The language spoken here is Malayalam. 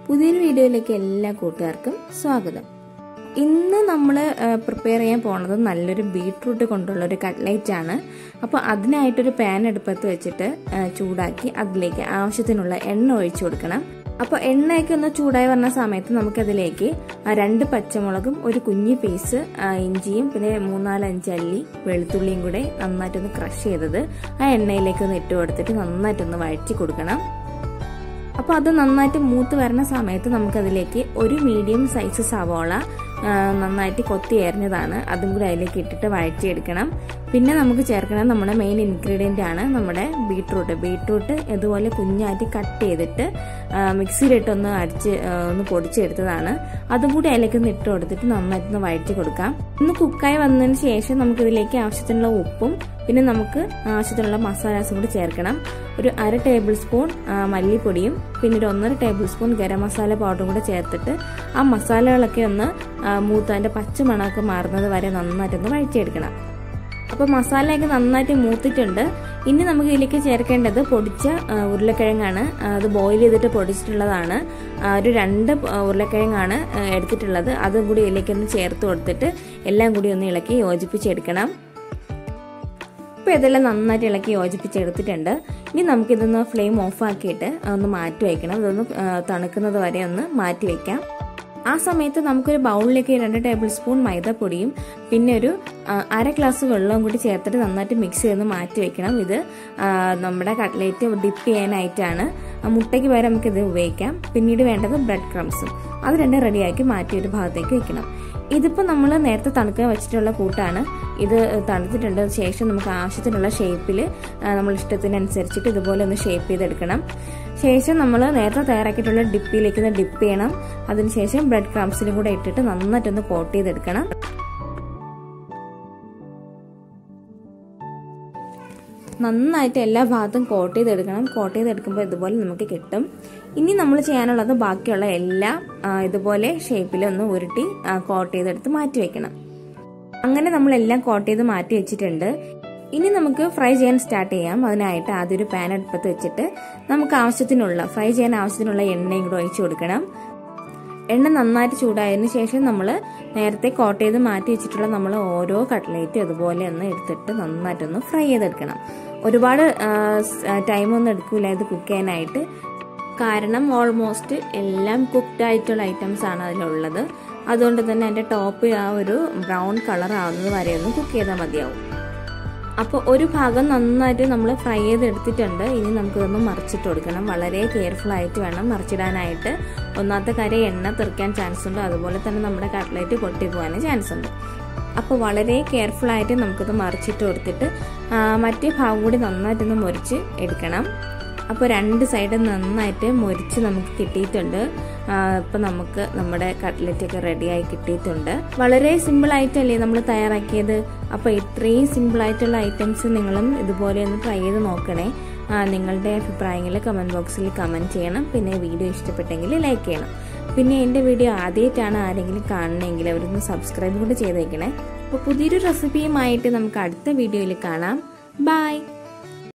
പുതിയൊരു വീഡിയോയിലേക്ക് എല്ലാ കൂട്ടുകാർക്കും സ്വാഗതം ഇന്ന് നമ്മൾ പ്രിപ്പയർ ചെയ്യാൻ പോണത് നല്ലൊരു ബീട്രൂട്ട് കൊണ്ടുള്ള ഒരു കട്ട്ലൈറ്റ് ആണ് അപ്പോൾ അതിനായിട്ടൊരു പാൻ അടുപ്പത്ത് വെച്ചിട്ട് ആ, ചൂടാക്കി അതിലേക്ക് ആവശ്യത്തിനുള്ള എണ്ണ ഒഴിച്ചു കൊടുക്കണം അപ്പോൾ എണ്ണയൊക്കെ ഒന്ന് ചൂടായി വരുന്ന സമയത്ത് നമുക്കതിലേക്ക് ആ, രണ്ട് പച്ചമുളകും ഒരു കുഞ്ഞി പീസ് ആ, ഇഞ്ചിയും പിന്നെ മൂന്നാലഞ്ച് അല്ലി വെളുത്തുള്ളിയും കൂടെ നന്നായിട്ടൊന്ന് ക്രഷ് ചെയ്തത് ആ എണ്ണയിലേക്ക് ഒന്ന് ഇട്ട് കൊടുത്തിട്ട് നന്നായിട്ടൊന്ന് വഴറ്റി കൊടുക്കണം അപ്പോൾ അത് നന്നായിട്ട് മൂത്ത് വരുന്ന സമയത്ത് നമുക്കതിലേക്ക് ഒരു മീഡിയം സൈസ് സവോള ആ, നന്നായിട്ട് കൊത്തി എറിഞ്ഞതാണ് അതും കൂടി അതിലേക്ക് ഇട്ടിട്ട് വഴറ്റിയെടുക്കണം പിന്നെ നമുക്ക് ചേർക്കണം നമ്മുടെ മെയിൻ ഇൻഗ്രീഡിയൻ്റ് ആണ് നമ്മുടെ ബീട്രൂട്ട് ബീട്രൂട്ട് ഇതുപോലെ കുഞ്ഞായിട്ട് കട്ട് ചെയ്തിട്ട് ആ, മിക്സിയിലിട്ടൊന്ന് അടിച്ച് ആ, ഒന്ന് പൊടിച്ചെടുത്തതാണ് അതും കൂടി അതിലേക്ക് ഒന്ന് ഇട്ട് കൊടുത്തിട്ട് നന്നായിട്ടൊന്ന് വഴറ്റി കൊടുക്കാം ഒന്ന് കുക്കായി വന്നതിന് ശേഷം നമുക്കിതിലേക്ക് ആവശ്യത്തിനുള്ള ഉപ്പും പിന്നെ നമുക്ക് ആവശ്യത്തിനുള്ള മസാലാസും കൂടി ചേർക്കണം ഒരു അര ടേബിൾ സ്പൂൺ ആ, മല്ലിപ്പൊടിയും പിന്നെ ഒരു ഒന്നര ടേബിൾ സ്പൂൺ ഗരം മസാല പൗഡറും കൂടെ ചേർത്തിട്ട് ആ മസാലകളൊക്കെ ഒന്ന് ആ, മൂത്ത് അതിൻ്റെ പച്ചമണമൊക്കെ മാറുന്നത് വരെ നന്നായിട്ടൊന്ന് വഴറ്റിയെടുക്കണം അപ്പോൾ മസാലയൊക്കെ നന്നായിട്ട് മൂത്തിട്ടുണ്ട് ഇനി നമുക്ക് ഇതിലേക്ക് ചേർക്കേണ്ടത് പൊടിച്ച ആ, ഉരുളക്കിഴങ്ങാണ് ആ, അത് ബോയിൽ ചെയ്തിട്ട് പൊടിച്ചിട്ടുള്ളതാണ് ആ, ഒരു രണ്ട് പ- ഉരുളക്കിഴങ്ങാണ് ആ, എടുത്തിട്ടുള്ളത് അതും കൂടി ഇതിലേക്ക് ഒന്ന് ചേർത്ത് കൊടുത്തിട്ട് എല്ലാം കൂടി ഒന്ന് ഇളക്കി യോജിപ്പിച്ചെടുക്കണം ഇപ്പോൾ ഇതെല്ലാം നന്നായിട്ട് ഇളക്കി യോജിപ്പിച്ചെടുത്തിട്ടുണ്ട് ഇനി നമുക്കിതൊന്ന് ഫ്ലെയിം ഓഫ് ആക്കിയിട്ട് ഒന്ന് മാറ്റി വയ്ക്കണം ഇതൊന്ന് ആ, തണുക്കുന്നത് വരെ ഒന്ന് മാറ്റി വയ്ക്കാം ആ സമയത്ത് നമുക്കൊരു ബൗളിലേക്ക് രണ്ട് ടേബിൾ സ്പൂൺ മൈദപ്പൊടിയും പിന്നെ ഒരു ആ, അര ഗ്ലാസ് വെള്ളവും കൂടി ചേർത്തിട്ട് നന്നായിട്ട് മിക്സ് ചെയ്ത് മാറ്റി വെക്കണം ഇത് ആ, നമ്മുടെ കട്ട്ലേറ്റ് ഡിപ്പ് ചെയ്യാനായിട്ടാണ് ആ, മുട്ടയ്ക്ക് പകരം നമുക്ക് ഇത് ഉപയോഗിക്കാം പിന്നീട് വേണ്ടത് ബ്രെഡ് ക്രംസും അത് രണ്ടും റെഡിയാക്കി മാറ്റി ഒരു ഭാഗത്തേക്ക് വെക്കണം ഇതിപ്പോൾ നമ്മൾ നേരത്തെ തണുക്കാൻ വെച്ചിട്ടുള്ള കൂട്ടാണ് ഇത് തണുത്തിട്ടുണ്ട് ശേഷം നമുക്ക് ആവശ്യത്തിനുള്ള ഷേപ്പിൽ നമ്മൾ ഇഷ്ടത്തിനനുസരിച്ചിട്ട് ഇതുപോലെ ഒന്ന് ഷേപ്പ് ചെയ്തെടുക്കണം ശേഷം നമ്മൾ നേരത്തെ തയ്യാറാക്കിയിട്ടുള്ള ഡിപ്പിലേക്ക് ഒന്ന് ഡിപ്പ് ചെയ്യണം അതിനുശേഷം ബ്രെഡ് ക്രംസിലും കൂടെ ഇട്ടിട്ട് നന്നായിട്ടൊന്ന് കോട്ട് ചെയ്തെടുക്കണം നന്നായിട്ട് എല്ലാ ഭാഗത്തും കോട്ട് ചെയ്തെടുക്കണം കോട്ട് ചെയ്തെടുക്കുമ്പോൾ ഇതുപോലെ നമുക്ക് കിട്ടും ഇനി നമ്മൾ ചെയ്യാനുള്ളത് ബാക്കിയുള്ള എല്ലാം ആ, ഇതുപോലെ ഷേപ്പിലൊന്ന് ഉരുട്ടി കോട്ട് ചെയ്തെടുത്ത് മാറ്റി വെക്കണം അങ്ങനെ നമ്മളെല്ലാം കോട്ട് ചെയ്ത് മാറ്റി വെച്ചിട്ടുണ്ട് ഇനി നമുക്ക് ഫ്രൈ ചെയ്യാൻ സ്റ്റാർട്ട് ചെയ്യാം അതിനായിട്ട് ആദ്യം ഒരു പാൻ അടുപ്പത്ത് വെച്ചിട്ട് നമുക്ക് ആവശ്യത്തിനുള്ള ഫ്രൈ ചെയ്യാൻ ആവശ്യത്തിനുള്ള എണ്ണയും കൂടെ ഒഴിച്ചു കൊടുക്കണം എണ്ണ നന്നായിട്ട് ചൂടായതിനു ശേഷം നമ്മൾ നേരത്തെ കോട്ട് ചെയ്ത് മാറ്റി വെച്ചിട്ടുള്ള നമ്മൾ ഓരോ കട്ട്ലേറ്റും ഇതുപോലെ ഒന്ന് എടുത്തിട്ട് നന്നായിട്ടൊന്ന് ഫ്രൈ ചെയ്തെടുക്കണം ഒരുപാട് ടൈമൊന്നും എടുക്കില്ല ഇത് കുക്ക് ചെയ്യാനായിട്ട് കാരണം ഓൾമോസ്റ്റ് എല്ലാം കുക്ക്ഡ് ആയിട്ടുള്ള ഐറ്റംസ് ആണ് അതിലുള്ളത് അതുകൊണ്ട് തന്നെ അതിൻ്റെ ടോപ്പ് ആ ഒരു ബ്രൗൺ കളർ ആവുന്നത് വരെ ഒന്ന് കുക്ക് ചെയ്താൽ മതിയാവും അപ്പോൾ ഒരു ഭാഗം നന്നായിട്ട് നമ്മൾ ഫ്രൈ ചെയ്തെടുത്തിട്ടുണ്ട് ഇനി നമുക്കിതൊന്ന് മറിച്ചിട്ട് കൊടുക്കണം വളരെ കെയർഫുൾ ആയിട്ട് വേണം മറിച്ചിടാനായിട്ട് ഒന്നാമത്തെ കാര്യം എണ്ണ തെറിക്കാൻ ചാൻസ് ഉണ്ട് അതുപോലെ തന്നെ നമ്മുടെ കട്ട്ലേറ്റ് പൊട്ടിപ്പോകാനും ചാൻസ് ഉണ്ട് അപ്പോൾ വളരെ കെയർഫുൾ ആയിട്ട് നമുക്കിത് മറിച്ചിട്ട് കൊടുത്തിട്ട് ആ, മറ്റേ ഭാഗം കൂടി നന്നായിട്ടൊന്ന് മുറിച്ച് എടുക്കണം അപ്പോൾ രണ്ട് സൈഡും നന്നായിട്ട് മുരിച്ച് നമുക്ക് കിട്ടിയിട്ടുണ്ട് ഇപ്പം നമുക്ക് നമ്മുടെ കട്ട്ലറ്റ് ഒക്കെ റെഡിയായി കിട്ടിയിട്ടുണ്ട് വളരെ സിമ്പിൾ ആയിട്ടല്ലേ നമ്മൾ തയ്യാറാക്കിയത് അപ്പോൾ ഇത്രയും സിമ്പിൾ ആയിട്ടുള്ള ഐറ്റംസ് നിങ്ങളും ഇതുപോലെ ഒന്ന് ട്രൈ ചെയ്ത് നോക്കണേ ആ, നിങ്ങളുടെ അഭിപ്രായങ്ങൾ കമൻറ്റ് ബോക്സിൽ കമൻറ്റ് ചെയ്യണം പിന്നെ വീഡിയോ ഇഷ്ടപ്പെട്ടെങ്കിൽ ലൈക്ക് ചെയ്യണം പിന്നെ എൻ്റെ വീഡിയോ ആദ്യമായിട്ടാണ് ആരെങ്കിലും കാണണമെങ്കിൽ അവരൊന്ന് സബ്സ്ക്രൈബ് കൂടെ ചെയ്തേക്കണേ അപ്പോൾ പുതിയൊരു റെസിപ്പിയുമായിട്ട് നമുക്ക് അടുത്ത വീഡിയോയിൽ കാണാം ബൈ